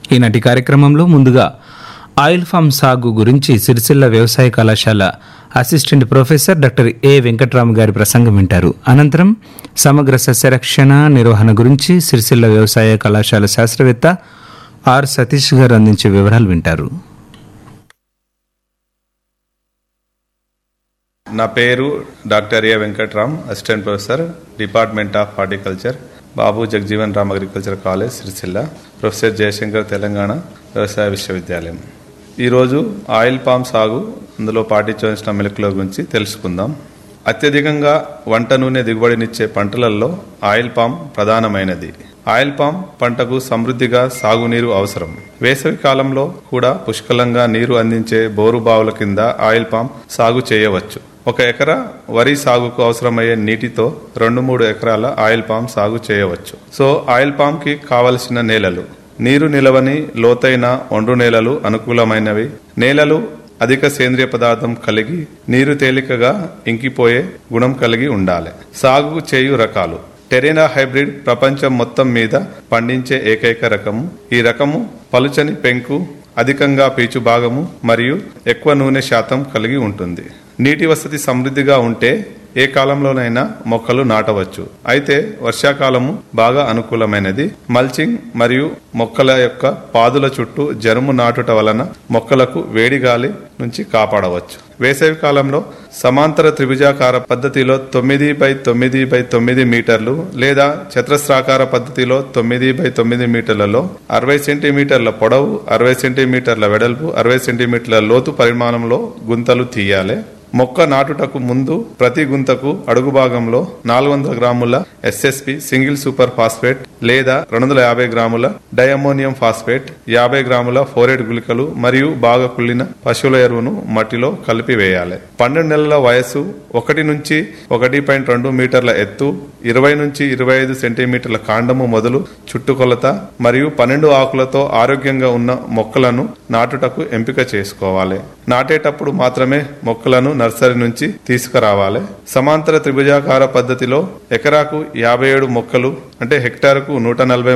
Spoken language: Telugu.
ఈనాటి కార్యక్రమంలో ముందుగా ఆయిల్ ఫామ్ సాగు గురించి సిరిసిల్ల వ్యవసాయ కళాశాల assistant professor doctor A Venkatrama గారి ప్రసంగం వింటారు అనంతరం సమగ్ర సస్యరక్షణ నిర్వహణ గురించి సిరిసిల్ల వ్యవసాయ కళాశాల శాస్త్రవేత్త ఆర్ సతీష్ గారు అందించే వివరాలు వింటారు నా పేరు doctor A Venkatram assistant professor department of horticulture Babu Jagjivan Ram agriculture college Sircilla professor Jayashankar Telangana వ్యవసాయ విశ్వవిద్యాలయం ఈరోజు ఆయిల్ పామ్ సాగు అందులో పాటించవలసిన మెలకుల గురించి తెలుసుకుందాం అత్యధికంగా వంట నూనె దిగుబడినిచ్చే పంటలలో ఆయిల్ పామ్ ప్రధానమైనది ఆయిల్ పామ్ పంటకు సమృద్ధిగా సాగునీరు అవసరం వేసవి కాలంలో కూడా పుష్కలంగా నీరు అందించే బోరు బావుల కింద ఆయిల్ పామ్ సాగు చేయవచ్చు ఒక ఎకరా వరి సాగుకు అవసరమయ్యే నీటితో రెండు మూడు ఎకరాల ఆయిల్ పామ్ సాగు చేయవచ్చు సో ఆయిల్ పామ్ కి కావలసిన నేలలు నీరు నిలవని లోతైన ఒండ్రు నేలలు అనుకూలమైనవి నేలలు అధిక సేంద్రియ పదార్థం కలిగి నీరు తేలికగా ఇంకిపోయే గుణం కలిగి ఉండాలి సాగు చేయు రకాలు టెరెనా హైబ్రిడ్ ప్రపంచం మొత్తం మీద పండించే ఏకైక రకము ఈ రకము పలుచని పెంకు అధికంగా పీచు భాగము మరియు ఎక్కువ నూనె శాతం కలిగి ఉంటుంది నీటి వసతి సమృద్ధిగా ఉంటే ఏ కాలంలోనైనా మొక్కలు నాటవచ్చు అయితే వర్షాకాలము బాగా అనుకూలమైనది మల్చింగ్ మరియు మొక్కల యొక్క పాదుల చుట్టూ జరుము నాటుట వలన మొక్కలకు వేడి గాలి నుంచి కాపాడవచ్చు వేసవి కాలంలో సమాంతర త్రిభుజాకార పద్ధతిలో తొమ్మిది బై తొమ్మిది బై తొమ్మిది మీటర్లు లేదా చతురస్రాకార పద్ధతిలో తొమ్మిది బై తొమ్మిది మీటర్లలో అరవై సెంటీమీటర్ల పొడవు అరవై సెంటీమీటర్ల వెడల్పు అరవై సెంటీమీటర్ల లోతు పరిమాణంలో గుంతలు తీయాలి మొక్క నాటుటకు ముందు ప్రతి గుంతకు అడుగు భాగంలో నాలుగు వందల గ్రాముల ఎస్ఎస్పి సింగిల్ సూపర్ ఫాస్ఫేట్ లేదా రెండు వందల యాభై గ్రాముల డయమోనియం ఫాస్ఫేట్ యాభై గ్రాముల ఫోరేట్ గుళికలు మరియు బాగా కుళ్ళిన పశువుల ఎరువును మట్టిలో కలిపి వేయాలి పన్నెండు నెలల వయస్సు ఒకటి నుంచి ఒకటి పాయింట్ రెండు మీటర్ల ఎత్తు ఇరవై నుంచి ఇరవై ఐదు సెంటీమీటర్ల కాండము మొదలు చుట్టుకొలత మరియు పన్నెండు ఆకులతో ఆరోగ్యంగా ఉన్న మొక్కలను నాటుటకు ఎంపిక చేసుకోవాలి నాటేటప్పుడు మాత్రమే మొక్కలను నర్సరీ నుంచి తీసుకురావాలి సమాంతర త్రిభుజాకార పద్ధతిలో ఎకరాకు యాభై ఏడు మొక్కలు అంటే హెక్టార్కు నూట నలభై